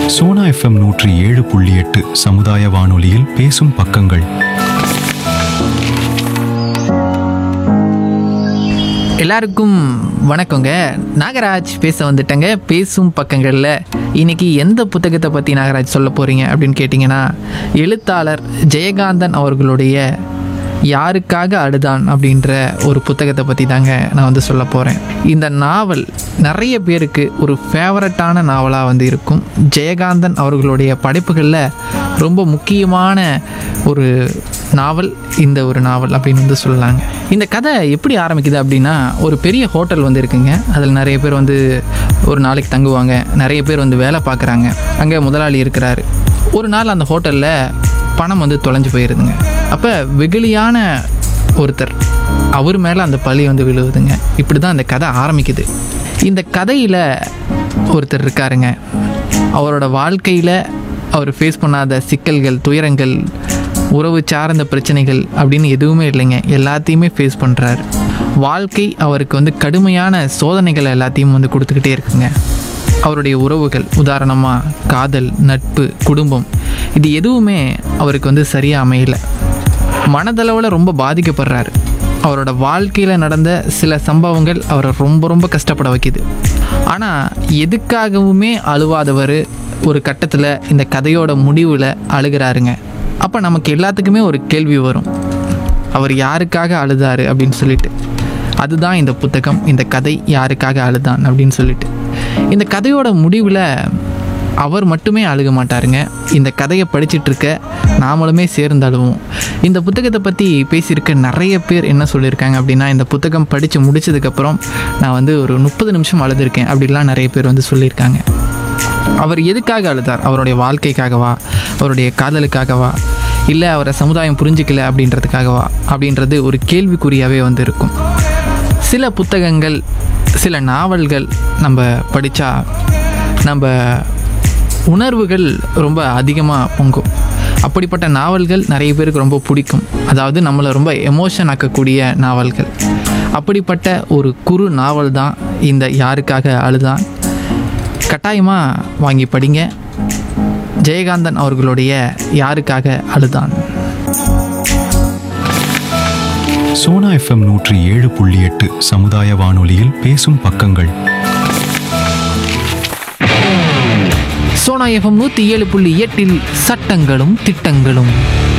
Sona FM நூற்றி ஏழு புள்ளி எட்டு சமுதாய வானொலியில் பேசும் பக்கங்கள் எல்லாருக்கும் வணக்கங்க நாகராஜ் பேச வந்துட்டேங்க பேசும் பக்கங்களில் இன்னைக்கு எந்த புத்தகத்தை பற்றி நாகராஜ் சொல்ல போகிறீங்க அப்படின்னு கேட்டிங்கன்னா எழுத்தாளர் ஜெயகாந்தன் அவர்களுடைய யாருக்காக அழுதான் அப்படின்ற ஒரு புத்தகத்தை பற்றி தாங்க நான் வந்து சொல்ல போகிறேன் இந்த நாவல் நிறைய பேருக்கு ஒரு ஃபேவரட்டான நாவலாக வந்து இருக்கும் ஜெயகாந்தன் அவர்களுடைய படைப்புகளில் ரொம்ப முக்கியமான ஒரு நாவல் இந்த ஒரு நாவல் அப்படின்னு வந்து சொல்லலாங்க இந்த கதை எப்படி ஆரம்பிக்குது அப்படின்னா ஒரு பெரிய ஹோட்டல் வந்து இருக்குங்க அதில் நிறைய பேர் வந்து ஒரு நாளைக்கு தங்குவாங்க நிறைய பேர் வந்து வேலை பார்க்குறாங்க அங்கே முதலாளி இருக்கிறாரு ஒரு நாள் அந்த ஹோட்டலில் பணம் வந்து தொலைஞ்சு போயிருதுங்க அப்போ வெகுளியான ஒருத்தர் அவர் மேலே அந்த பழி வந்து விழுவுதுங்க இப்படி தான் அந்த கதை ஆரம்பிக்குது இந்த கதையில் ஒருத்தர் இருக்காருங்க அவரோட வாழ்க்கையில் அவர் ஃபேஸ் பண்ணாத சிக்கல்கள் துயரங்கள் உறவு சார்ந்த பிரச்சனைகள் அப்படின்னு எதுவுமே இல்லைங்க எல்லாத்தையுமே ஃபேஸ் பண்ணுறாரு வாழ்க்கை அவருக்கு வந்து கடுமையான சோதனைகள் எல்லாத்தையும் வந்து கொடுத்துக்கிட்டே இருக்குங்க அவருடைய உறவுகள் உதாரணமாக காதல் நட்பு குடும்பம் இது எதுவுமே அவருக்கு வந்து சரியாக அமையல மனதளவில் ரொம்ப பாதிக்கப்படுறாரு அவரோட வாழ்க்கையில் நடந்த சில சம்பவங்கள் அவரை ரொம்ப ரொம்ப கஷ்டப்பட வைக்குது ஆனால் எதுக்காகவுமே அழுவாதவர் ஒரு கட்டத்தில் இந்த கதையோட முடிவில் அழுகிறாருங்க அப்போ நமக்கு எல்லாத்துக்குமே ஒரு கேள்வி வரும் அவர் யாருக்காக அழுதாரு அப்படின்னு சொல்லிட்டு அதுதான் இந்த புத்தகம் இந்த கதை யாருக்காக அழுதான் அப்படின்னு சொல்லிட்டு இந்த கதையோட முடிவில் அவர் மட்டுமே அழுக மாட்டாருங்க இந்த கதையை படிச்சிட்டு இருக்க நாமளுமே சேர்ந்து அழுவோம் இந்த புத்தகத்தை பற்றி பேசியிருக்க நிறைய பேர் என்ன சொல்லியிருக்காங்க அப்படின்னா இந்த புத்தகம் படித்து முடிச்சதுக்கப்புறம் நான் வந்து ஒரு முப்பது நிமிஷம் அழுதுருக்கேன் அப்படிலாம் நிறைய பேர் வந்து சொல்லியிருக்காங்க அவர் எதுக்காக அழுதார் அவருடைய வாழ்க்கைக்காகவா அவருடைய காதலுக்காகவா இல்லை அவரை சமுதாயம் புரிஞ்சிக்கல அப்படின்றதுக்காகவா அப்படின்றது ஒரு கேள்விக்குறியாகவே வந்து இருக்கும் சில புத்தகங்கள் சில நாவல்கள் நம்ம படித்தா நம்ம உணர்வுகள் ரொம்ப அதிகமாக பொங்கும் அப்படிப்பட்ட நாவல்கள் நிறைய பேருக்கு ரொம்ப பிடிக்கும் அதாவது நம்மளை ரொம்ப எமோஷன் ஆக்கக்கூடிய நாவல்கள் அப்படிப்பட்ட ஒரு குறு நாவல் தான் இந்த யாருக்காக அழுதான் கட்டாயமாக வாங்கி படிங்க ஜெயகாந்தன் அவர்களுடைய யாருக்காக அழுதான் சோனா எஃப்எம் நூற்றி ஏழு புள்ளி எட்டு சமுதாய வானொலியில் பேசும் பக்கங்கள் சோனா எஃப்எம் நூற்றி ஏழு புள்ளி எட்டில் சட்டங்களும் திட்டங்களும்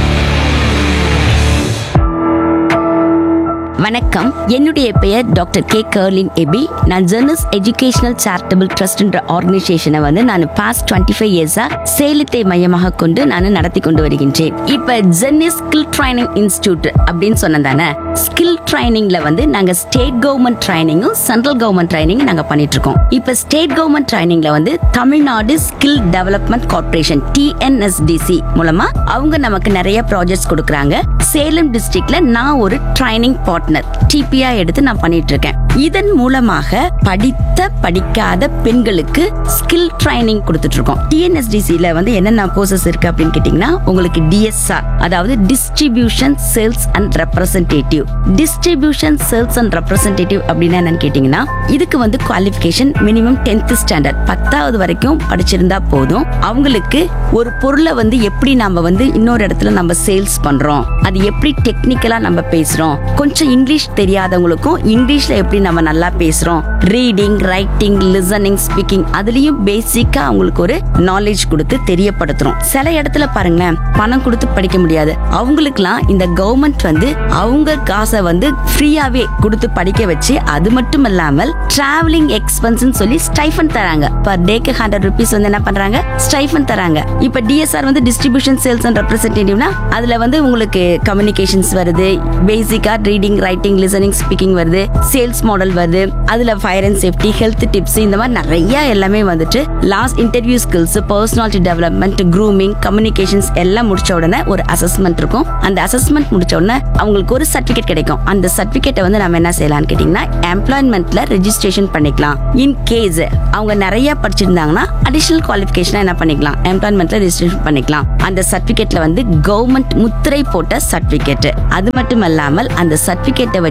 வணக்கம் என்னுடைய பெயர் டாக்டர் கே கர்லின் எபி நான் ஜெர்னஸ் எஜுகேஷனல் சேரிட்டபிள் ட்ரஸ்ட்ன்ற ஆர்கனைசேஷனை வந்து நான் பாஸ்ட் டுவெண்ட்டி ஃபைவ் இயர்ஸா சேலத்தை மையமாக கொண்டு நான் நடத்தி கொண்டு வருகின்றேன் இப்ப ஜெர்னஸ் ஸ்கில் ட்ரைனிங் இன்ஸ்டியூட் அப்படின்னு சொன்னதானே ஸ்கில் ட்ரைனிங்ல வந்து நாங்க ஸ்டேட் கவர்மெண்ட் ட்ரைனிங்கும் சென்ட்ரல் கவர்மெண்ட் ட்ரைனிங் நாங்க பண்ணிட்டு இருக்கோம் இப்ப ஸ்டேட் கவர்மெண்ட் ட்ரைனிங்ல வந்து Tamil Nadu skill development corporation TNSDC மூலமா அவங்க நமக்கு நிறைய ப்ராஜெக்ட்ஸ் கொடுக்குறாங்க சேலம் டிஸ்ட்ரிக்ட்ல நான் ஒரு ட்ரைனிங் பார்ட்னர் டிபியா எடுத்து நான் பண்ணிட்டு இருக்கேன் இதன் மூலமாக படித்த படிக்காத பெண்களுக்கு ஸ்கில் ட்ரைனிங் கொடுத்துட்டு இருக்கோம் டிஎன்எஸ்டிசில வந்து என்னென்ன கோர்சஸ் இருக்கு அப்படின்னு கேட்டீங்கன்னா உங்களுக்கு டிஎஸ்ஆர் அதாவது distribution sales and representative distribution sales and representative அப்படின்னா என்னன்னு கேட்டீங்கன்னா இதுக்கு வந்து குவாலிஃபிகேஷன் மினிமம் டென்த் ஸ்டாண்டர்ட் பத்தாவது வரைக்கும் படிச்சிருந்தா போதும் அவங்களுக்கு ஒரு பொருளை வந்து எப்படி நம்ம வந்து இன்னொரு இடத்துல நம்ம சேல்ஸ் பண்றோம் அது எப்படி டெக்னிக்கலா நம்ம பேசுறோம் கொஞ்சம் இங்கிலீஷ் தெரியாதவங்களுக்கும் இங்கிலீஷ்ல எப்படி நம்ம நல்லா பேசுறோம் ரீடிங் ரைட்டிங் லிசனிங் ஸ்பீக்கிங் அதுலயும் பேசிக்கா அவங்களுக்கு ஒரு நாலேஜ் கொடுத்து தெரியப்படுத்துறோம் சில இடத்துல பாருங்களேன் பணம் கொடுத்து படிக்க முடியாது அவங்களுக்குலாம் இந்த கவர்மெண்ட் வந்து அவங்க காசை வந்து ஃப்ரீயாவே கொடுத்து படிக்க வச்சு அது மட்டும் இல்லாமல் டிராவலிங் எக்ஸ்பென்ஸ் சொல்லி ஸ்டைஃபன் தராங்க பர் டேக்கு ஹண்ட்ரட் ருபீஸ் வந்து என்ன பண்றாங்க ஸ்டைஃபன் தராங்க இப்ப டிஎஸ்ஆர் வந்து டிஸ்ட்ரிபியூஷன் சேல்ஸ் அண்ட் ரெப்ரசன்டேட்டிவ்னா அதுல வந்து உங்களுக்கு கம்யூனிகேஷன்ஸ் வருது பேசிக்கா ரீடிங் ரைட்டிங் லிசனிங் ஸ்பீக்கிங் வருது சேல்ஸ் மாடல் வருது அதுல fire and safety health tips இந்த மாதிரி நிறைய எல்லாமே வந்துட்டு last interview skills personality development grooming communications எல்லாம் முடிச்ச உடனே ஒரு அசஸ்மெண்ட் இருக்கும் அந்த அசஸ்மெண்ட் முடிச்ச உடனே அவங்களுக்கு ஒரு சர்டிபிகேட் கிடைக்கும் அந்த சர்டிபிகேட்டை வந்து நம்ம என்ன செய்யலாம்னு கேட்டீங்கன்னா எம்ப்ளாய்மெண்ட்ல ரெஜிஸ்ட்ரேஷன் பண்ணிக்கலாம் இன் கேஸ் அவங்க நிறைய படிச்சிருந்தாங்கன்னா அடிஷனல் குவாலிஃபிகேஷன் என்ன பண்ணிக்கலாம் எம்ப்ளாய்மெண்ட்ல ரெஜிஸ்ட்ரேஷன் பண்ணிக்கலாம் அந்த சர்டிபிகேட்ல வந்து கவர்மெண்ட் முத்திரை போட்ட சர்டிபிகேட் அது மட்டும் இல்லாமல் அந்த சர்டிபிகேட்டை வச்சு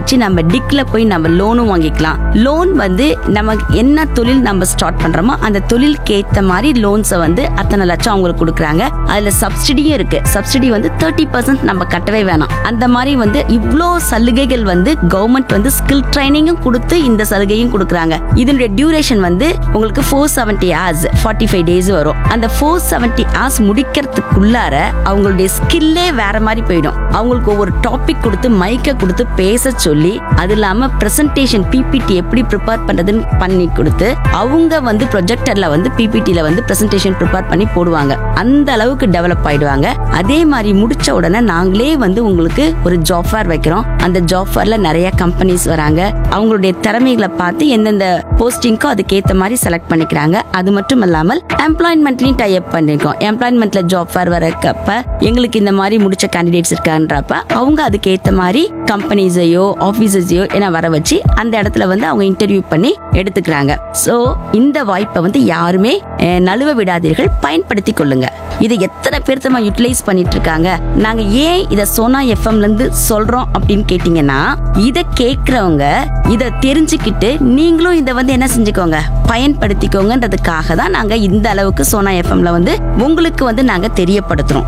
வச்சு நம்ம டிக்ல போய் நம்ம லோனும் வாங்கிக்கலாம் லோன் வந்து நம்ம என்ன தொழில் நம்ம ஸ்டார்ட் பண்றோமோ அந்த தொழிலுக்கு ஏத்த மாதிரி லோன்ஸை வந்து அத்தனை லட்சம் அவங்களுக்கு கொடுக்குறாங்க அதுல சப்சிடியும் இருக்கு சப்சிடி வந்து தேர்ட்டி பர்சன்ட் நம்ம கட்டவே வேணாம் அந்த மாதிரி வந்து இவ்வளோ சலுகைகள் வந்து கவர்மெண்ட் வந்து ஸ்கில் ட்ரைனிங்கும் கொடுத்து இந்த சலுகையும் கொடுக்குறாங்க இதனுடைய டியூரேஷன் வந்து உங்களுக்கு four seventy hours forty five days வரும் அந்த ஃபோர் செவன்டி ஹவர்ஸ் முடிக்கிறதுக்குள்ளார அவங்களுடைய ஸ்கில்லே வேற மாதிரி போயிடும் அவங்களுக்கு ஒவ்வொரு டாபிக் கொடுத்து மைக்கை கொடுத்து பேச சொல்லி அது இல்லாம பிரசன்டேஷன் பிபிடி எப்படி ப்ரிப்பேர் பண்றதுன்னு பண்ணி கொடுத்து அவங்க வந்து ப்ரொஜெக்டர்ல வந்து பிபிடில வந்து பிரசன்டேஷன் ப்ரிப்பேர் பண்ணி போடுவாங்க அந்த அளவுக்கு டெவலப் ஆயிடுவாங்க அதே மாதிரி முடிச்ச உடனே நாங்களே வந்து உங்களுக்கு ஒரு ஜாப் ஃபேர் வைக்கிறோம் அந்த ஜாப் ஃபேர்ல நிறைய கம்பெனிஸ் வராங்க அவங்களுடைய திறமைகளை பார்த்து எந்தெந்த போஸ்டிங்க்கோ அதுக்கேற்ற மாதிரி செலக்ட் பண்ணிக்கிறாங்க அது மட்டும் இல்லாமல் எம்ப்ளாய்மெண்ட்லையும் டை அப் பண்ணிருக்கோம் எம்ப்ளாய்மெண்ட்ல ஜாப் ஃபேர் வரக்கப்ப எங்களுக்கு இந்த மாதிரி முடிச்ச கேண்டிடேட்ஸ் இருக்கான்றப்ப அவங்க அதுக்கு ஏத்த மாதிரி கம்பெனிஸையோ ஆஃபீஸஸையோ என வர வச்சு அந்த இடத்துல வந்து அவங்க இன்டர்வியூ பண்ணி எடுத்துக்கிறாங்க ஸோ இந்த வாய்ப்பை வந்து யாருமே அஹ், நழுவ விடாதீர்கள் பயன்படுத்தி கொள்ளுங்க இதை எத்தனை பேர் நம்ம யூட்டிலைஸ் பண்ணிட்டு இருக்காங்க நாங்க ஏன் இதை சோனா எஃப்எம்ல இருந்து சொல்றோம் அப்படின்னு கேட்டீங்கன்னா இதை கேட்கறவங்க இதை தெரிஞ்சுக்கிட்டு நீங்களும் இதை வந்து என்ன செஞ்சுக்கோங்க பயன்படுத்திக்கோங்கன்றதுக்காக தான் நாங்க இந்த அளவுக்கு சோனா எஃப்எம்ல வந்து உங்களுக்கு வந்து நாங்க தெரியப்படுத்துறோம்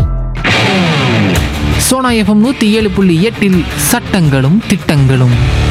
சோனா எஃப்எம் நூற்றி ஏழு புள்ளி எட்டில் சட்டங்களும் திட்டங்களும்